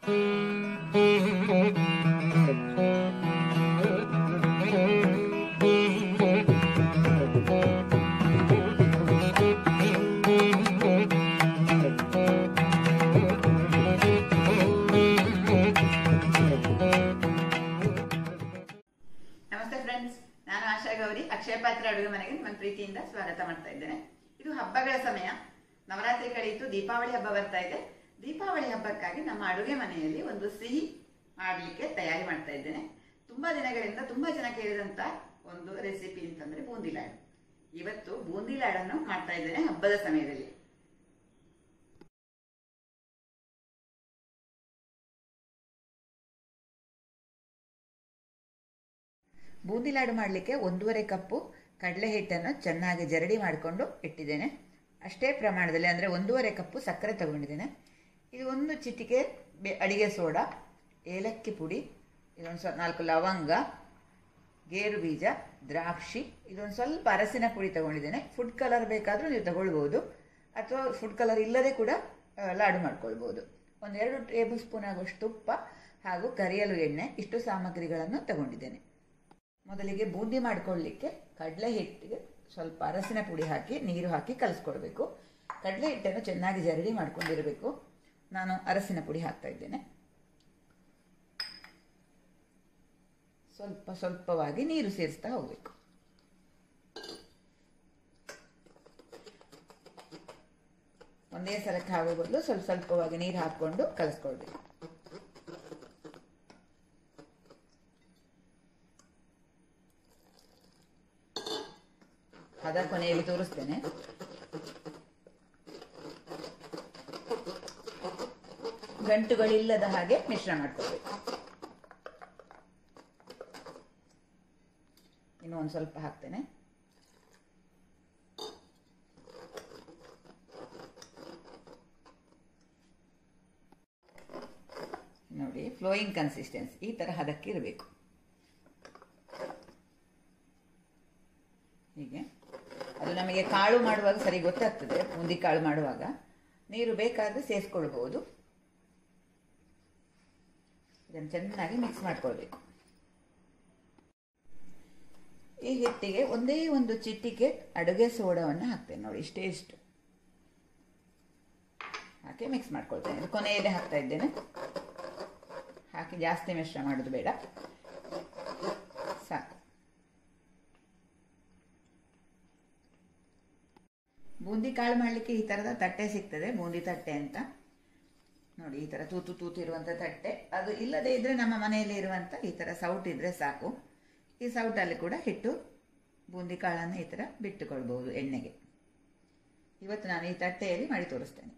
ನಮಸ್ತೆ ಫ್ರೆಂಡ್ಸ್ ನಾನು ಆಶಾ ಗೌರಿ ಅಕ್ಷಯ ಪಾತ್ರ ಅಡುಗೆ ಮನೆಗೆ ನಿಮ್ಮ ಪ್ರೀತಿಯಿಂದ ಸ್ವಾಗತ ಮಾಡ್ತಾ ಇದ್ದೇನೆ ಇದು ಹಬ್ಬಗಳ ಸಮಯ ನವರಾತ್ರಿ ಕಳೆಯಿತು ದೀಪಾವಳಿ ಹಬ್ಬ ಬರ್ತಾ ಇದೆ ದೀಪಾವಳಿ ಹಬ್ಬಕ್ಕಾಗಿ ನಮ್ಮ ಅಡುಗೆ ಮನೆಯಲ್ಲಿ ಒಂದು ಸಿಹಿ ಮಾಡಲಿಕ್ಕೆ ತಯಾರಿ ಮಾಡ್ತಾ ಇದ್ದೇನೆ ತುಂಬಾ ದಿನಗಳಿಂದ ತುಂಬಾ ಜನ ಕೇಳಿದಂತ ಒಂದು ರೆಸಿಪಿ ಅಂತಂದ್ರೆ ಬೂಂದಿ ಲಾಡು ಇವತ್ತು ಬೂಂದಿ ಲಾಡನ್ನು ಮಾಡ್ತಾ ಇದ್ದೇನೆ ಹಬ್ಬದ ಸಮಯದಲ್ಲಿ ಬೂಂದಿ ಲಾಡು ಮಾಡಲಿಕ್ಕೆ ಒಂದೂವರೆ ಕಪ್ಪು ಕಡಲೆ ಹಿಟ್ಟನ್ನು ಚೆನ್ನಾಗಿ ಜರಡಿ ಮಾಡಿಕೊಂಡು ಇಟ್ಟಿದ್ದೇನೆ ಅಷ್ಟೇ ಪ್ರಮಾಣದಲ್ಲಿ ಅಂದರೆ ಒಂದೂವರೆ ಕಪ್ಪು ಸಕ್ಕರೆ ತಗೊಂಡಿದ್ದೇನೆ ಇದು ಒಂದು ಚಿಟಿಕೆ ಬೆ- ಅಡಿಗೆ ಸೋಡಾ ಏಲಕ್ಕಿ ಪುಡಿ ಇದೊಂದು ಸ್ವಲ್ಪ ನಾಲ್ಕು ಲವಂಗ ಗೇರು ಬೀಜ ದ್ರಾಕ್ಷಿ ಇದೊಂದು ಸ್ವಲ್ಪ ಅರಸಿನ ಪುಡಿ ತಗೊಂಡಿದ್ದೇನೆ ಫುಡ್ ಕಲರ್ ಬೇಕಾದರೂ ನೀವು ತಗೊಳ್ಬೋದು ಅಥವಾ ಫುಡ್ ಕಲರ್ ಇಲ್ಲದೆ ಕೂಡ ಆ, ಲಾಡು ಮಾಡ್ಕೊಳ್ಬೋದು ಒಂದೆರಡು ಟೇಬಲ್ ಸ್ಪೂನ್ ಆಗುವಷ್ಟು ತುಪ್ಪ ಹಾಗೂ ಕರಿಯಲು ಎಣ್ಣೆ ಇಷ್ಟು ಸಾಮಗ್ರಿಗಳನ್ನು ತಗೊಂಡಿದ್ದೇನೆ ಮೊದಲಿಗೆ ಬೂಂದಿ ಮಾಡ್ಕೊಳ್ಳಿಕ್ಕೆ ಕಡಲೆ ಹಿಟ್ಟಿಗೆ ಸ್ವಲ್ಪ ಅರಸಿನ ಪುಡಿ ಹಾಕಿ ನೀರು ಹಾಕಿ ಕಲಿಸ್ಕೊಳ್ಬೇಕು ಕಡಲೆ ಹಿಟ್ಟನ್ನು ಚೆನ್ನಾಗಿ ಜರಡಿ ಮಾಡ್ಕೊಂಡಿರಬೇಕು ನಾನು ಅರಸಿನ ಪುಡಿ ಹಾಕ್ತಾ ಇದ್ದೇನೆ ಸ್ವಲ್ಪ ಸ್ವಲ್ಪವಾಗಿ ನೀರು ಸೇರಿಸ್ತಾ ಹೋಗಬೇಕು ಒಂದೇ ಸಲಕ್ಕೆ ಆಗೋ ಬದಲು ಸ್ವಲ್ಪ ಸ್ವಲ್ಪವಾಗಿ ನೀರು ಹಾಕ್ಕೊಂಡು ಕಲಿಸ್ಕೊಳ್ಬೇಕು ಹದ ಕೊನೆಯಲ್ಲಿ ತೋರಿಸ್ತೇನೆ ಗಂಟುಗಳಿಲ್ಲದ ಹಾಗೆ ಮಿಶ್ರಣ ಮಾಡ್ಕೊಳ್ಬೇಕು ಇನ್ನು ಒಂದು ಸ್ವಲ್ಪ ಹಾಕ್ತೇನೆ ನೋಡಿ ಫ್ಲೋಯಿಂಗ್ ಕನ್ಸಿಸ್ಟೆನ್ಸಿ ಈ ತರ ಹದಕ್ಕೆ ಇರಬೇಕು ಹೀಗೆ ಅದು ನಮಗೆ ಕಾಳು ಮಾಡುವಾಗ ಸರಿ ಗೊತ್ತಾಗ್ತದೆ ಬೂಂದಿ ಕಾಳು ಮಾಡುವಾಗ ನೀರು ಬೇಕಾದ್ರೆ ಸೇರಿಸ್ಕೊಳ್ಬಹುದು ಇದನ್ನು ಚೆನ್ನಾಗಿ ಮಿಕ್ಸ್ ಮಾಡ್ಕೊಳ್ಬೇಕು ಈ ಹಿಟ್ಟಿಗೆ ಒಂದೇ ಒಂದು ಚಿಟಿಕೆ ಅಡುಗೆ ಸೋಡವನ್ನು ಹಾಕ್ತೇನೆ ನೋಡಿ ಇಷ್ಟೇ ಇಷ್ಟು ಹಾಕಿ ಮಿಕ್ಸ್ ಮಾಡ್ಕೊಳ್ತೇನೆ ಇದು ಕೊನೆಯಲ್ಲಿ ಹಾಕ್ತಾ ಇದ್ದೇನೆ ಹಾಕಿ ಜಾಸ್ತಿ ಮಿಶ್ರ ಮಾಡೋದು ಬೇಡ ಸಾಕು ಬೂಂದಿ ಕಾಳು ಮಾಡಲಿಕ್ಕೆ ಈ ಥರದ ತಟ್ಟೆ ಸಿಗ್ತದೆ ಬೂಂದಿ ತಟ್ಟೆ ಅಂತ ನೋಡಿ ಈ ಥರ ತೂತು ತೂತು ಇರುವಂಥ ತಟ್ಟೆ ಅದು ಇಲ್ಲದೆ ಇದ್ರೆ ನಮ್ಮ ಮನೆಯಲ್ಲಿ ಇರುವಂಥ ಈ ಥರ ಸೌಟ್ ಇದ್ರೆ ಸಾಕು ಈ ಸೌಟಲ್ಲಿ ಕೂಡ ಹಿಟ್ಟು ಬೂಂದಿ ಕಾಳನ್ನು ಈ ಥರ ಬಿಟ್ಟುಕೊಳ್ಬಹುದು ಎಣ್ಣೆಗೆ ಇವತ್ತು ನಾನು ಈ ತಟ್ಟೆಯಲ್ಲಿ ಮಾಡಿ ತೋರಿಸ್ತೇನೆ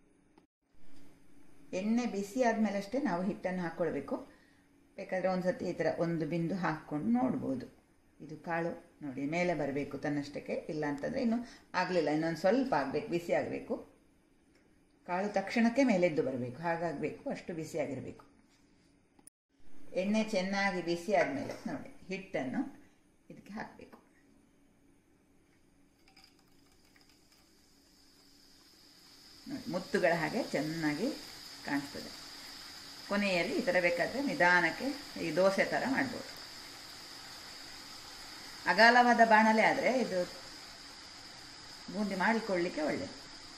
ಎಣ್ಣೆ ಬಿಸಿ ಆದಮೇಲೆ ಅಷ್ಟೇ ನಾವು ಹಿಟ್ಟನ್ನು ಹಾಕ್ಕೊಳ್ಬೇಕು ಬೇಕಾದರೆ ಒಂದು ಸತಿ ಈ ಥರ ಒಂದು ಬಿಂದು ಹಾಕ್ಕೊಂಡು ನೋಡ್ಬೋದು ಇದು ಕಾಳು ನೋಡಿ ಮೇಲೆ ಬರಬೇಕು ತನ್ನಷ್ಟಕ್ಕೆ ಇಲ್ಲ ಅಂತಂದರೆ ಇನ್ನು ಆಗಲಿಲ್ಲ ಇನ್ನೊಂದು ಸ್ವಲ್ಪ ಆಗಬೇಕು ಬಿಸಿ ಆಗಬೇಕು ಕಾಳು ತಕ್ಷಣಕ್ಕೆ ಮೇಲೆದ್ದು ಬರಬೇಕು ಹಾಗಾಗಬೇಕು ಅಷ್ಟು ಬಿಸಿಯಾಗಿರಬೇಕು ಎಣ್ಣೆ ಚೆನ್ನಾಗಿ ಬಿಸಿ ಆದಮೇಲೆ ನೋಡಿ ಹಿಟ್ಟನ್ನು ಇದಕ್ಕೆ ಹಾಕಬೇಕು ನೋಡಿ ಮುತ್ತುಗಳ ಹಾಗೆ ಚೆನ್ನಾಗಿ ಕಾಣಿಸ್ತದೆ ಕೊನೆಯಲ್ಲಿ ಈ ಥರ ಬೇಕಾದರೆ ನಿಧಾನಕ್ಕೆ ಈ ದೋಸೆ ಥರ ಮಾಡ್ಬೋದು ಅಗಾಲವಾದ ಬಾಣಲೆ ಆದರೆ ಇದು ಬೂಂದಿ ಮಾಡಿಕೊಳ್ಳಿಕ್ಕೆ ಒಳ್ಳೆಯದು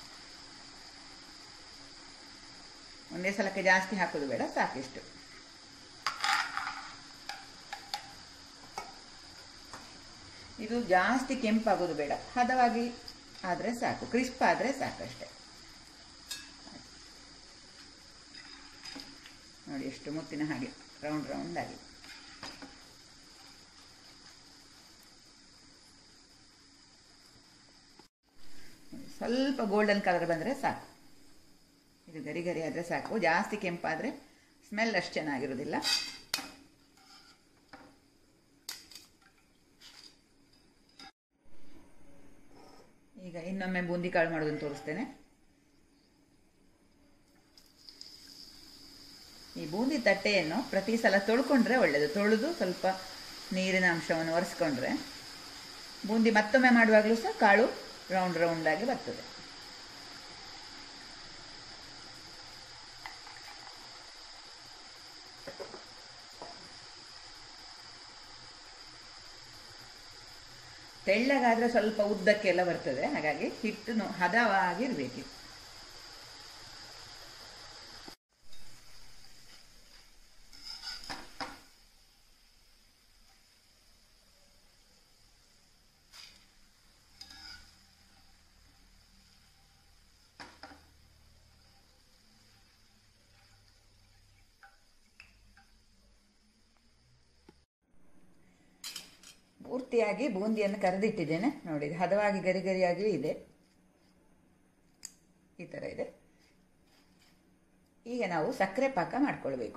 ಒಂದೇ ಸಲಕ್ಕೆ ಜಾಸ್ತಿ ಹಾಕೋದು ಬೇಡ ಸಾಕಿಷ್ಟು ಇದು ಜಾಸ್ತಿ ಕೆಂಪಾಗೋದು ಬೇಡ ಹದವಾಗಿ ಆದರೆ ಸಾಕು ಕ್ರಿಸ್ಪ್ ಆದರೆ ಸಾಕಷ್ಟೆ ನೋಡಿ ಎಷ್ಟು ಮುತ್ತಿನ ಹಾಗೆ ರೌಂಡ್ ರೌಂಡ್ ಆಗಿ ಸ್ವಲ್ಪ ಗೋಲ್ಡನ್ ಕಲರ್ ಬಂದರೆ ಸಾಕು ಇದು ಗರಿ ಗರಿ ಆದರೆ ಸಾಕು ಜಾಸ್ತಿ ಕೆಂಪಾದರೆ ಸ್ಮೆಲ್ ಅಷ್ಟು ಚೆನ್ನಾಗಿರೋದಿಲ್ಲ ಈಗ ಇನ್ನೊಮ್ಮೆ ಬೂಂದಿ ಕಾಳು ಮಾಡೋದನ್ನು ತೋರಿಸ್ತೇನೆ ಈ ಬೂಂದಿ ತಟ್ಟೆಯನ್ನು ಪ್ರತಿ ಸಲ ತೊಳ್ಕೊಂಡ್ರೆ ಒಳ್ಳೆಯದು ತೊಳೆದು ಸ್ವಲ್ಪ ನೀರಿನ ಅಂಶವನ್ನು ಒರೆಸ್ಕೊಂಡ್ರೆ ಬೂಂದಿ ಮತ್ತೊಮ್ಮೆ ಮಾಡುವಾಗಲೂ ಸಹ ಕಾಳು ರೌಂಡ್ ರೌಂಡ್ ಆಗಿ ಬರ್ತದೆ ತೆಳ್ಳಗಾದರೆ ಸ್ವಲ್ಪ ಉದ್ದಕ್ಕೆಲ್ಲ ಬರ್ತದೆ ಹಾಗಾಗಿ ಹಿಟ್ಟು ಹದವಾಗಿರಬೇಕು ಪೂರ್ತಿಯಾಗಿ ಬೂಂದಿಯನ್ನು ಕರೆದಿಟ್ಟಿದ್ದೇನೆ ನೋಡಿ ಇದು ಹದವಾಗಿ ಗರಿ ಗರಿಯಾಗಿ ಇದೆ ಈ ಥರ ಇದೆ ಈಗ ನಾವು ಸಕ್ಕರೆ ಪಾಕ ಮಾಡ್ಕೊಳ್ಬೇಕು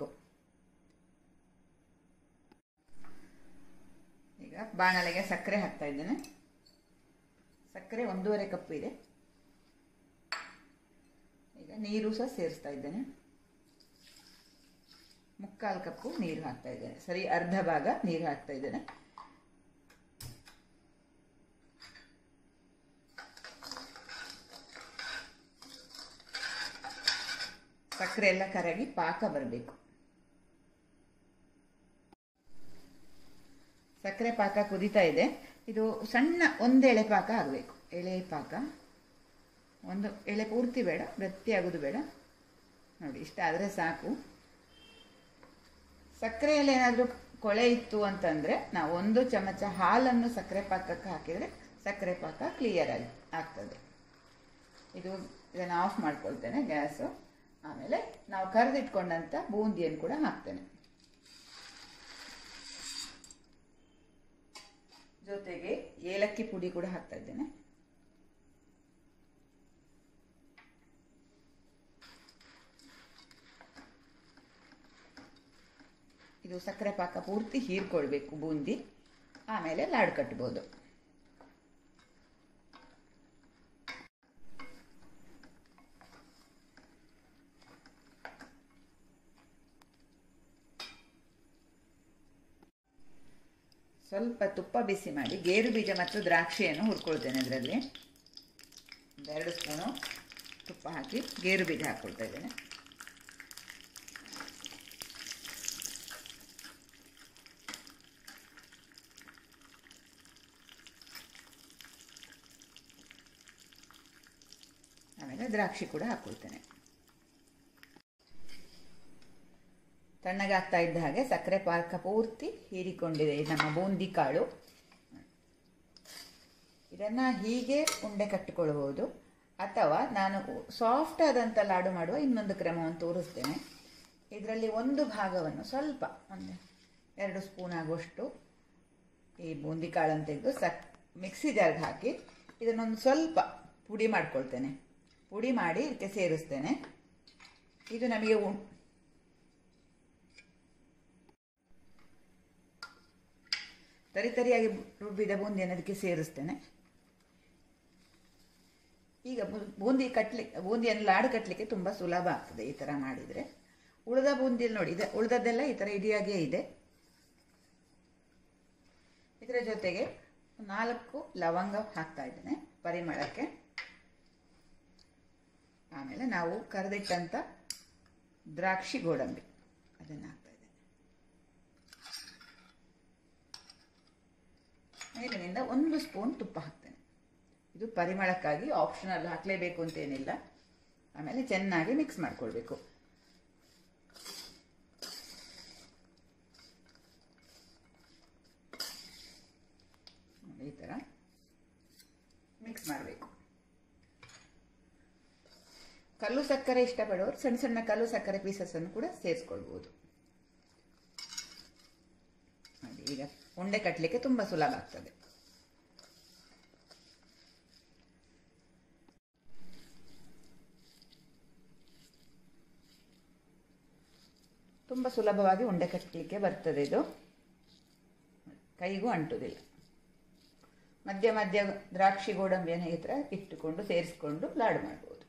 ಈಗ ಬಾಣಲೆಗೆ ಸಕ್ಕರೆ ಹಾಕ್ತಾ ಇದ್ದೇನೆ ಸಕ್ಕರೆ ಒಂದೂವರೆ ಕಪ್ ಇದೆ ಈಗ ನೀರು ಸಹ ಸೇರಿಸ್ತಾ ಇದ್ದೇನೆ ಮುಕ್ಕಾಲು ಕಪ್ಪು ನೀರು ಹಾಕ್ತಾ ಇದ್ದೇನೆ ಸರಿ ಅರ್ಧ ಭಾಗ ನೀರು ಹಾಕ್ತಾ ಇದ್ದೇನೆ ಸಕ್ಕರೆ ಎಲ್ಲ ಕರಗಿ ಪಾಕ ಬರಬೇಕು ಸಕ್ಕರೆ ಪಾಕ ಕುದೀತಾ ಇದೆ ಇದು ಸಣ್ಣ ಒಂದು ಎಳೆ ಪಾಕ ಆಗಬೇಕು ಎಳೆ ಪಾಕ ಒಂದು ಎಳೆ ಪೂರ್ತಿ ಬೇಡ ಗಟ್ಟಿ ಆಗೋದು ಬೇಡ ನೋಡಿ ಇಷ್ಟ ಆದರೆ ಸಾಕು ಸಕ್ಕರೆಯಲ್ಲಿ ಏನಾದರೂ ಕೊಳೆ ಇತ್ತು ಅಂತಂದರೆ ನಾವು ಒಂದು ಚಮಚ ಹಾಲನ್ನು ಸಕ್ಕರೆ ಪಾಕಕ್ಕೆ ಹಾಕಿದರೆ ಸಕ್ಕರೆ ಪಾಕ ಕ್ಲಿಯರ್ ಆಗಿ ಆಗ್ತದೆ ಇದು ಇದನ್ನು ಆಫ್ ಮಾಡ್ಕೊಳ್ತೇನೆ ಗ್ಯಾಸು ಆಮೇಲೆ ನಾವು ಕರೆದಿಟ್ಕೊಂಡಂಥ ಬೂಂದಿಯನ್ನು ಕೂಡ ಹಾಕ್ತೇನೆ ಜೊತೆಗೆ ಏಲಕ್ಕಿ ಪುಡಿ ಕೂಡ ಹಾಕ್ತಾ ಇದ್ದೇನೆ ಇದು ಸಕ್ಕರೆ ಪಾಕ ಪೂರ್ತಿ ಹೀರ್ಕೊಳ್ಬೇಕು ಬೂಂದಿ ಆಮೇಲೆ ಲಾಡು ಕಟ್ಬೋದು ಸ್ವಲ್ಪ ತುಪ್ಪ ಬಿಸಿ ಮಾಡಿ ಗೇರು ಬೀಜ ಮತ್ತು ದ್ರಾಕ್ಷಿಯನ್ನು ಹುರ್ಕೊಳ್ತೇನೆ ಅದರಲ್ಲಿ ಒಂದೆರಡು ಸ್ಪೂನು ತುಪ್ಪ ಹಾಕಿ ಗೇರು ಬೀಜ ಹಾಕ್ಕೊಳ್ತಾ ಇದ್ದೇನೆ ಆಮೇಲೆ ದ್ರಾಕ್ಷಿ ಕೂಡ ಹಾಕ್ಕೊಳ್ತೇನೆ ತಣ್ಣಗಾಗ್ತಾ ಇದ್ದ ಹಾಗೆ ಸಕ್ಕರೆ ಪಾಕ ಪೂರ್ತಿ ಹೀರಿಕೊಂಡಿದೆ ನಮ್ಮ ಬೂಂದಿ ಕಾಳು ಇದನ್ನು ಹೀಗೆ ಉಂಡೆ ಕಟ್ಟಿಕೊಳ್ಬೋದು ಅಥವಾ ನಾನು ಸಾಫ್ಟ್ ಆದಂಥ ಲಾಡು ಮಾಡುವ ಇನ್ನೊಂದು ಕ್ರಮವನ್ನು ತೋರಿಸ್ತೇನೆ ಇದರಲ್ಲಿ ಒಂದು ಭಾಗವನ್ನು ಸ್ವಲ್ಪ ಒಂದು ಎರಡು ಸ್ಪೂನ್ ಆಗುವಷ್ಟು ಈ ಬೂಂದಿ ಕಾಳನ್ನು ತೆಗೆದು ಸಕ್ ಮಿಕ್ಸಿ ಜಾರ್ಗೆ ಹಾಕಿ ಇದನ್ನೊಂದು ಸ್ವಲ್ಪ ಪುಡಿ ಮಾಡ್ಕೊಳ್ತೇನೆ ಪುಡಿ ಮಾಡಿ ಇದಕ್ಕೆ ಸೇರಿಸ್ತೇನೆ ಇದು ನಮಗೆ ಉ- ತರಿತರಿಯಾಗಿ ರುಬ್ಬಿದ ಬೂಂದಿಯನ್ನು ಅದಕ್ಕೆ ಸೇರಿಸ್ತೇನೆ ಈಗ ಬೂ- ಬೂಂದಿ ಕಟ್ಲಿಕ್ಕೆ ಬೂಂದಿಯನ್ನು ಲಾಡು ಕಟ್ಟಲಿಕ್ಕೆ ತುಂಬ ಸುಲಭ ಆಗ್ತದೆ ಈ ಥರ ಮಾಡಿದರೆ ಉಳಿದ ಬೂಂದಿಯಲ್ಲಿ ನೋಡಿ ಇದೆ ಉಳಿದದ್ದೆಲ್ಲ ಈ ಥರ ಇಡಿಯಾಗೇ ಇದೆ ಇದರ ಜೊತೆಗೆ ನಾಲ್ಕು ಲವಂಗ ಹಾಕ್ತಾ ಇದ್ದೇನೆ ಪರಿಮಳಕ್ಕೆ ಆಮೇಲೆ ನಾವು ಕರೆದಿಟ್ಟಂಥ ದ್ರಾಕ್ಷಿ ಗೋಡಂಬಿ ಅದನ್ನು ಹಾಕ್ತಾ ಇದ್ದೇನೆ ಮೇಲಿನಿಂದ ಒಂದು ಸ್ಪೂನ್ ತುಪ್ಪ ಹಾಕ್ತೇನೆ ಇದು ಪರಿಮಳಕ್ಕಾಗಿ ಆಪ್ಷನಲ್ ಹಾಕಲೇಬೇಕು ಅಂತೇನಿಲ್ಲ ಆಮೇಲೆ ಚೆನ್ನಾಗಿ ಮಿಕ್ಸ್ ಮಾಡ್ಕೊಳ್ಬೇಕು ನೋಡಿ, ಈ ಥರ ಮಿಕ್ಸ್ ಮಾಡಬೇಕು ಕಲ್ಲು ಸಕ್ಕರೆ ಇಷ್ಟಪಡೋರು ಸಣ್ಣ ಸಣ್ಣ ಕಲ್ಲು ಸಕ್ಕರೆ ಪೀಸಸನ್ನು ಕೂಡ ಸೇರಿಸ್ಕೊಳ್ಬೋದು ನೋಡಿ ಈಗ ಉಂಡೆ ಕಟ್ಟಲಿಕ್ಕೆ ತುಂಬ ಸುಲಭ ಆಗ್ತದೆ ತುಂಬ ಸುಲಭವಾಗಿ ಉಂಡೆ ಕಟ್ಟಲಿಕ್ಕೆ ಬರ್ತದೆ ಇದು ಕೈಗೂ ಅಂಟುವುದಿಲ್ಲ ಮಧ್ಯ ಮಧ್ಯ ದ್ರಾಕ್ಷಿ ಗೋಡಂಬಿಯನ್ನು ಈ ಥರ ಇಟ್ಟುಕೊಂಡು ಸೇರಿಸ್ಕೊಂಡು ಲಾಡು ಮಾಡ್ಬೋದು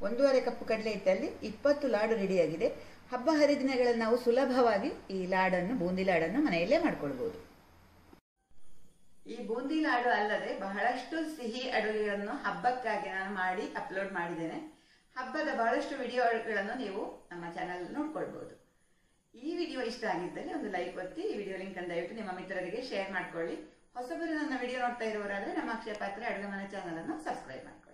ಒಂದೂವರೆ ಕಪ್ ಕಡಲೆ ಹಿಟ್ಟಲ್ಲಿ ಇಪ್ಪತ್ತು ಲಾಡು ರೆಡಿಯಾಗಿದೆ ಹಬ್ಬ ಹರಿದಿನಗಳಲ್ಲಿ ನಾವು ಸುಲಭವಾಗಿ ಈ ಲಾಡನ್ನು ಬೂಂದಿ ಲಾಡನ್ನು ಮನೆಯಲ್ಲೇ ಮಾಡ್ಕೊಳ್ಬೋದು ಈ ಬೂಂದಿ ಲಾಡು ಅಲ್ಲದೆ ಬಹಳಷ್ಟು ಸಿಹಿ ಅಡುಗೆಗಳನ್ನು ಹಬ್ಬಕ್ಕಾಗಿ ನಾನು ಮಾಡಿ ಅಪ್ಲೋಡ್ ಮಾಡಿದ್ದೇನೆ ಹಬ್ಬದ ಬಹಳಷ್ಟು ವಿಡಿಯೋಗಳನ್ನು ನೀವು ನಮ್ಮ ಚಾನಲ್ ನೋಡ್ಕೊಳ್ಬೋದು ಈ ವಿಡಿಯೋ ಇಷ್ಟ ಆಗಿದ್ದಲ್ಲಿ ಒಂದು ಲೈಕ್ ಒತ್ತಿ ಈ ವಿಡಿಯೋ ಲಿಂಕ್ ಅನ್ನು ದಯವಿಟ್ಟು ನಿಮ್ಮ ಮಿತ್ರರಿಗೆ ಶೇರ್ ಮಾಡ್ಕೊಳ್ಳಿ ಹೊಸಬರು ನನ್ನ ವಿಡಿಯೋ ನೋಡ್ತಾ ಇರೋರಾದ್ರೆ ನಮ್ಮ ಅಕ್ಷಯ ಪಾತ್ರೆ ಅಡುಗೆ ಮನೆ ಚಾನಲ್ ಅನ್ನು ಸಬ್ಸ್ಕ್ರೈಬ್ ಮಾಡ್ಕೊಳ್ಳಿ